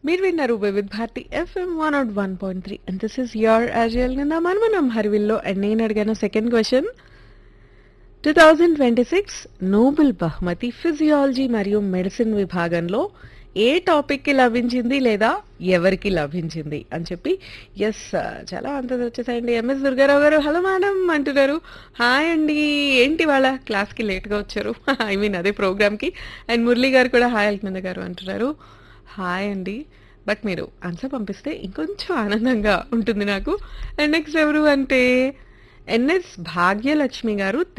మీరు విన్నారు Vividh Bharati FM one out one point three and this is your అజయల్ నిన్న మనం హరివిల్లో అండ్ నేను అడిగాను second question two thousand twenty six Nobel బహుమతి ఫిజియాలజీ మరియు మెడిసిన్ విభాగంలో ఏ టాపిక్కి లభించింది లేదా ఎవరికి లభించింది అని చెప్పి ఎస్ చాలా అంత వచ్చేసాయండి ఎంఎస్ దుర్గారావు గారు హలో మేడం అంటున్నారు హాయ్ అండి ఏంటి వాళ్ళ క్లాస్కి లేట్గా వచ్చారు ఐ మీన్ అదే ప్రోగ్రామ్కి అండ్ మురళి గారు కూడా హాయ్ అల్మింద గారు అంటున్నారు హాయ్ అండి బట్ మీరు ఆన్సర్ పంపిస్తే ఇంకొంచెం ఆనందంగా ఉంటుంది నాకు అండ్ నెక్స్ట్ ఎవరు అంటే ఎన్ఎస్ భాగ్యలక్ష్మి గారు